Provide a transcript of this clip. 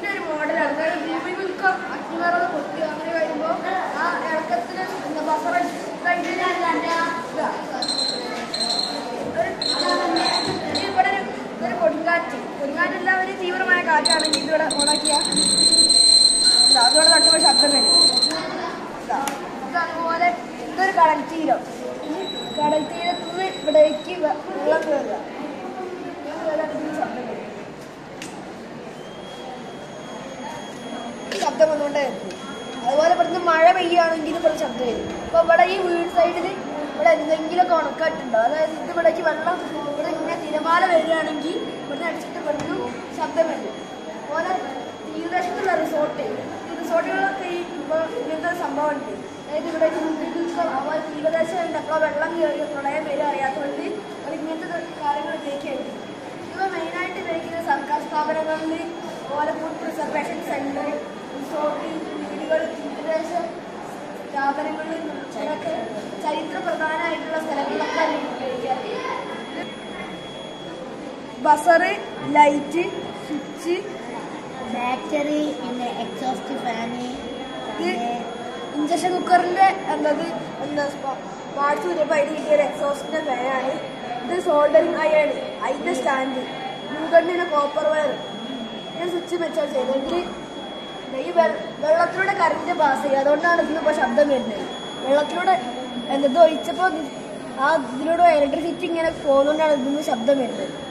ഇതിന്റെ ഒരു മോഡലാണ് അതായത് ഭൂമി കുലുക്കം അഗ്നിമറവ് പൊട്ടി അങ്ങനെ കഴിയുമ്പോൾ ആ ഇറക്കത്തിന് എന്താ ബസറ ഇവിടെ ഒരു ഒരു കൊടുങ്കാറ്റ് കൊടുങ്കാറ്റല്ല ഒരു തീവ്രമായ കാറ്റാണെങ്കിൽ ഇതിവിടെ ഓണാക്കിയ അതോടെ തട്ടുമ്പോൾ ശബ്ദം വരും ഇതാ. ഇത് അതുപോലെ ഇതൊരു കടൽ തീരം ഈ കടൽ തീരത്ത് നിന്ന് ഇവിടേക്ക് വെ- വെള്ളം കയറുക വെള്ളം കയറാൻ ഇതിന് ശബ്ദം വരും ഈ ശബ്ദം വന്നുകൊണ്ടേ ഇരിക്കും. അതുപോലെ ഇവിടുന്ന് മഴ പെയ്യുകയാണെങ്കിൽ ഇവിടെ ശബ്ദം വരും അപ്പൊ ഇവിടെ ഈ വീട് സൈഡിൽ ഇവിടെ എന്തെങ്കിലുമൊക്കെ ഉണക്കായിട്ടുണ്ടോ അതായത് ഇത് ഇവിടേക്ക് വെള്ളം ഇവിടെ ഇങ്ങനെ തിരമാല വരികയാണെങ്കിൽ ഇവിടുന്ന് അടിച്ചിട്ട് ഇവിടുന്ന് ശബ്ദം വരും അതുപോലെ തീരദേശത്തുള്ള റിസോർട്ട് ഈ റിസോർട്ടുകളിലൊക്കെ ഈ ഇപ്പോൾ ഇങ്ങനത്തെ ഒരു സംഭവം ഉണ്ട് അതായത് ഇവിടെ അതുപോലെ തീരദേശം ഉണ്ട് അപ്പോൾ വെള്ളം കയറി പ്രളയം വരും അറിയാത്തതുകൊണ്ട് അത് ഇങ്ങനത്തെ കാര്യങ്ങൾ ഉപയോഗിക്കുകയായിരുന്നു ഇവ മെയിനായിട്ട് ഉപയോഗിക്കുന്ന സർക്കാർ സ്ഥാപനങ്ങളിൽ അതുപോലെ ഫുഡ് പ്രിസർവേഷൻ സെന്റർ റിസോർട്ട് വീടുകൾ തീരദേശ സ്ഥാപനങ്ങളിൽ ഇതൊക്കെ ചരിത്ര പ്രധാനമായിട്ടുള്ള സ്ഥലങ്ങളിലൊക്കെ അത് ഉപയോഗിക്കാറ് ബസറ് ലൈറ്റ് സ്വിച്ച് ബാറ്ററി പിന്നെ എക്സോസ്റ്റ് ഫാന് ഇത് ഇഞ്ചക്ഷൻ കുക്കറിന്റെ എന്നത് എന്താ പാർട്സ് വരുമ്പോൾ അതിന് കിട്ടിയ ഒരു എക്സോസ്റ്റിന്റെ ഫാനാണ് ഇത് സോൾഡറിങ് അയാണ് അതിന്റെ സ്റ്റാൻഡ് മൂക്കണ്ണിന്റെ കോപ്പർ വയർ ഞാൻ സ്വിച്ച് വെച്ചാൽ ചെയ്തെങ്കിൽ ഈ വെ- വെള്ളത്തിലൂടെ കറണ്ട് പാസ് ചെയ്യും അതുകൊണ്ടാണ് ഇതിനിപ്പോൾ ശബ്ദം വരുന്നത് വെള്ളത്തിലൂടെ എന്തത് ഒഴിച്ചപ്പോൾ ആ ഇതിലൂടെ ഇലക്ട്രിസിറ്റി ഇങ്ങനെ പോകുന്നതുകൊണ്ടാണ് ഇതിന് ശബ്ദം വരുന്നത്